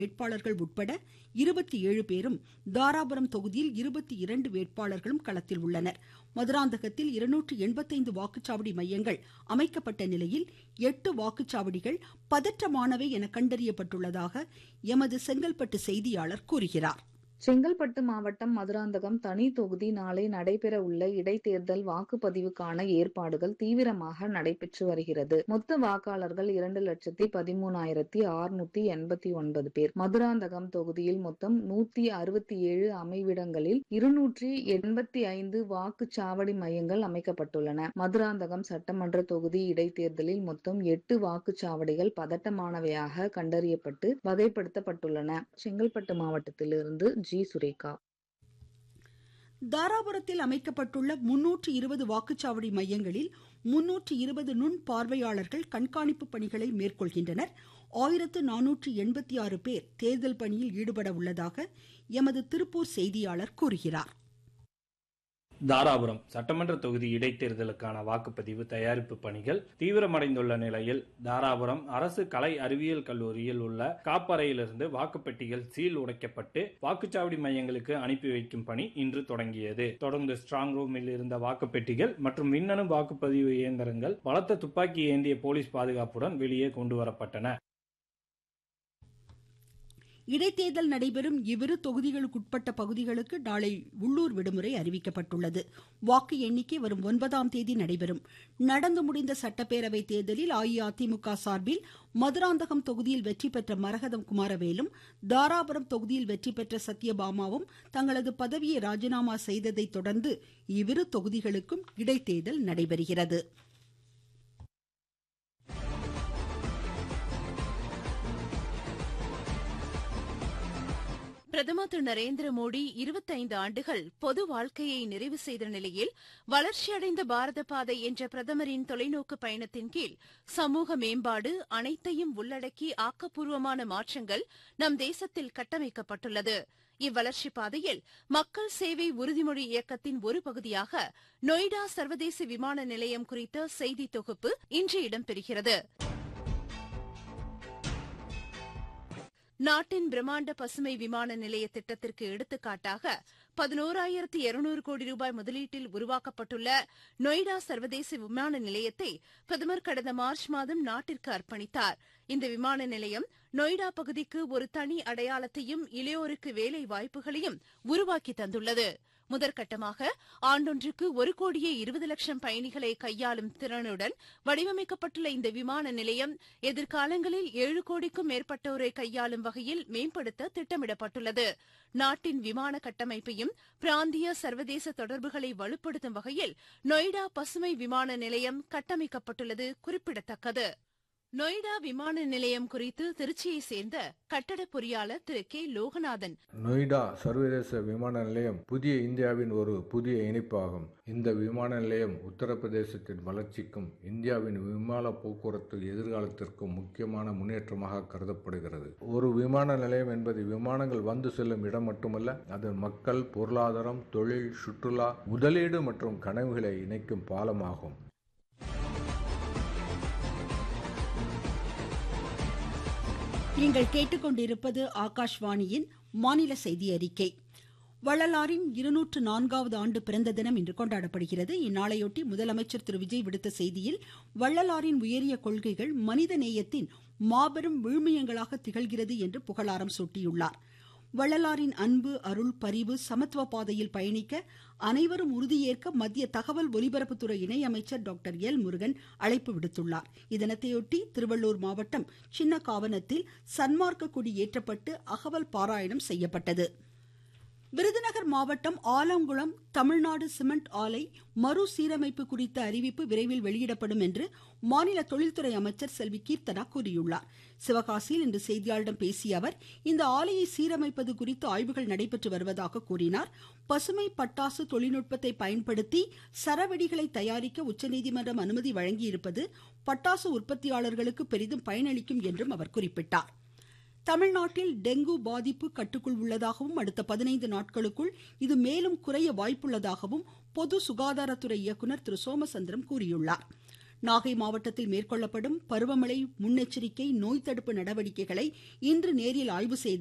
வேட்பாளர்கள் உட்பட இருபத்தி ஏழு பேரும் தாராபுரம் தொகுதியில் இருபத்தி இரண்டு வேட்பாளர்களும் களத்தில் உள்ளனர் மதுராந்தகத்தில் இருநூற்று எண்பத்தைந்து வாக்குச்சாவடி மையங்கள் அமைக்கப்பட்ட நிலையில் எட்டு வாக்குச்சாவடிகள் பதற்றமானவை என கண்டறியப்பட்டுள்ளதாக எமது செங்கல்பட்டு செய்தியாளர் கூறுகிறார் செங்கல்பட்டு மாவட்டம் மதுராந்தகம் தனி தொகுதி நாளை நடைபெற உள்ள இடைத்தேர்தல் வாக்குப்பதிவுக்கான ஏற்பாடுகள் தீவிரமாக நடைபெற்று வருகிறது மொத்த வாக்காளர்கள் இரண்டு லட்சத்தி பதிமூணாயிரத்தி அறுநூத்தி எண்பத்தி ஒன்பது பேர் மதுராந்தகம் தொகுதியில் மொத்தம் நூத்தி அறுபத்தி ஏழு அமைவிடங்களில் இருநூற்றி எண்பத்தி ஐந்து வாக்குச்சாவடி மையங்கள் அமைக்கப்பட்டுள்ளன மதுராந்தகம் சட்டமன்ற தொகுதி இடைத்தேர்தலில் மொத்தம் எட்டு வாக்குச்சாவடிகள் பதட்டமானவையாக கண்டறியப்பட்டு வகைப்படுத்தப்பட்டுள்ளன செங்கல்பட்டு மாவட்டத்திலிருந்து ஜி சுரேகா தாராபுரத்தில் அமைக்கப்பட்டுள்ள முன்னூற்று இருபது வாக்குச்சாவடி மையங்களில் முன்னூற்று இருபது நுண் பார்வையாளர்கள் கண்காணிப்பு பணிகளை மேற்கொள்கின்றனர் ஆயிரத்து நானூற்று எண்பத்தி ஆறு பேர் தேர்தல் பணியில் ஈடுபட உள்ளதாக எமது திருப்பூர் செய்தியாளர் கூறுகிறார் தாராபுரம் சட்டமன்ற தொகுதி இடைத்தேர்தலுக்கான வாக்குப்பதிவு தயாரிப்பு பணிகள் தீவிரமடைந்துள்ள நிலையில் தாராபுரம் அரசு கலை அறிவியல் கல்லூரியில் உள்ள காப்பறையிலிருந்து வாக்குப்பெட்டிகள் சீல் உடைக்கப்பட்டு வாக்குச்சாவடி மையங்களுக்கு அனுப்பி வைக்கும் பணி இன்று தொடங்கியது தொடர்ந்து ஸ்ட்ராங் ரூமில் இருந்த வாக்குப்பெட்டிகள் மற்றும் மின்னணு வாக்குப்பதிவு இயந்திரங்கள் பலத்த துப்பாக்கி ஏந்திய போலீஸ் பாதுகாப்புடன் வெளியே கொண்டு வரப்பட்டன இடைத்தேர்தல் நடைபெறும் இவ்விரு தொகுதிகளுக்குட்பட்ட பகுதிகளுக்கு நாளை உள்ளூர் விடுமுறை அறிவிக்கப்பட்டுள்ளது வாக்கு எண்ணிக்கை வரும் ஒன்பதாம் தேதி நடைபெறும் நடந்து முடிந்த சட்டப்பேரவை தேர்தலில் அஇஅதிமுக சார்பில் மதுராந்தகம் தொகுதியில் வெற்றி பெற்ற மரகதம் குமாரவேலும் தாராபுரம் தொகுதியில் வெற்றி பெற்ற சத்யபாமாவும் தங்களது பதவியை ராஜினாமா செய்ததை தொடர்ந்து இவ்விரு தொகுதிகளுக்கும் இடைத்தேர்தல் நடைபெறுகிறது பிரதமர் திரு நரேந்திர மோடி இருபத்தைந்து ஆண்டுகள் பொது வாழ்க்கையை நிறைவு செய்த நிலையில் வளர்ச்சியடைந்த பாரத பாதை என்ற பிரதமரின் தொலைநோக்கு பயணத்தின் கீழ் சமூக மேம்பாடு அனைத்தையும் உள்ளடக்கி ஆக்கப்பூர்வமான மாற்றங்கள் நம் தேசத்தில் கட்டமைக்கப்பட்டுள்ளது இவ்வளர்ச்சி பாதையில் மக்கள் சேவை உறுதிமொழி இயக்கத்தின் ஒரு பகுதியாக நொய்டா சர்வதேச விமான நிலையம் குறித்த செய்தி தொகுப்பு இன்று இடம்பெறுகிறது நாட்டின் பிரம்மாண்ட பசுமை விமான நிலைய திட்டத்திற்கு எடுத்துக்காட்டாக பதினோராயிரத்து இருநூறு கோடி ரூபாய் முதலீட்டில் உருவாக்கப்பட்டுள்ள நொய்டா சர்வதேச விமான நிலையத்தை பிரதமர் கடந்த மார்ச் மாதம் நாட்டிற்கு அர்ப்பணித்தார் இந்த விமான நிலையம் நொய்டா பகுதிக்கு ஒரு தனி அடையாளத்தையும் இளையோருக்கு வேலை வாய்ப்புகளையும் உருவாக்கி தந்துள்ளது முதற்கட்டமாக ஆண்டொன்றுக்கு ஒரு கோடியே இருபது லட்சம் பயணிகளை கையாளும் திறனுடன் வடிவமைக்கப்பட்டுள்ள இந்த விமான நிலையம் எதிர்காலங்களில் ஏழு கோடிக்கும் மேற்பட்டோரை கையாளும் வகையில் மேம்படுத்த திட்டமிடப்பட்டுள்ளது நாட்டின் விமான கட்டமைப்பையும் பிராந்திய சர்வதேச தொடர்புகளை வலுப்படுத்தும் வகையில் நொய்டா பசுமை விமான நிலையம் கட்டமைக்கப்பட்டுள்ளது குறிப்பிடத்தக்கது நொய்டா விமான நிலையம் குறித்து திருச்சியை சேர்ந்த கட்டட பொறியாளர் திரு கே லோகநாதன் நொய்டா சர்வதேச விமான நிலையம் புதிய இந்தியாவின் ஒரு புதிய இணைப்பாகும் இந்த விமான நிலையம் உத்தரப்பிரதேசத்தின் வளர்ச்சிக்கும் இந்தியாவின் விமான போக்குவரத்து எதிர்காலத்திற்கும் முக்கியமான முன்னேற்றமாக கருதப்படுகிறது ஒரு விமான நிலையம் என்பது விமானங்கள் வந்து செல்லும் இடம் மட்டுமல்ல அதன் மக்கள் பொருளாதாரம் தொழில் சுற்றுலா முதலீடு மற்றும் கனவுகளை இணைக்கும் பாலமாகும் நீங்கள் கேட்டுக்கொண்டிருப்பது ஆகாஷ்வாணியின் மாநில செய்தி அறிக்கை வள்ளலாரின் இருநூற்று நான்காவது ஆண்டு பிறந்த தினம் இன்று கொண்டாடப்படுகிறது இந்நாளையொட்டி முதலமைச்சர் திரு விஜய் விடுத்த செய்தியில் வள்ளலாரின் உயரிய கொள்கைகள் மனித நேயத்தின் மாபெரும் விழுமியங்களாக திகழ்கிறது என்று புகழாரம் சூட்டியுள்ளார் வள்ளலாரின் அன்பு அருள் பரிவு சமத்துவ பாதையில் பயணிக்க அனைவரும் உறுதியேற்க மத்திய தகவல் ஒலிபரப்புத்துறை இணையமைச்சர் டாக்டர் எல் முருகன் அழைப்பு விடுத்துள்ளார் இத்தினத்தையொட்டி திருவள்ளூர் மாவட்டம் சின்னகாவனத்தில் சன்மார்க்க கொடி ஏற்றப்பட்டு அகவல் பாராயணம் செய்யப்பட்டது விருதுநகர் மாவட்டம் ஆலங்குளம் தமிழ்நாடு சிமெண்ட் ஆலை மறுசீரமைப்பு குறித்த அறிவிப்பு விரைவில் வெளியிடப்படும் என்று மாநில தொழில்துறை அமைச்சர் செல்வி கீர்த்தனா கூறியுள்ளார் சிவகாசியில் இன்று செய்தியாளர்களிடம் பேசிய அவர் இந்த ஆலையை சீரமைப்பது குறித்து ஆய்வுகள் நடைபெற்று வருவதாக கூறினார் பசுமை பட்டாசு தொழில்நுட்பத்தை பயன்படுத்தி சரவெடிகளை தயாரிக்க உச்சநீதிமன்றம் அனுமதி வழங்கியிருப்பது பட்டாசு உற்பத்தியாளர்களுக்கு பெரிதும் பயனளிக்கும் என்றும் அவர் குறிப்பிட்டார் தமிழ்நாட்டில் டெங்கு பாதிப்பு கட்டுக்குள் உள்ளதாகவும் அடுத்த பதினைந்து நாட்களுக்குள் இது மேலும் குறைய வாய்ப்புள்ளதாகவும் பொது சுகாதாரத்துறை இயக்குநர் திரு சோமசந்திரம் கூறியுள்ளார் நாகை மாவட்டத்தில் மேற்கொள்ளப்படும் பருவமழை முன்னெச்சரிக்கை நோய் தடுப்பு நடவடிக்கைகளை இன்று நேரில் ஆய்வு செய்த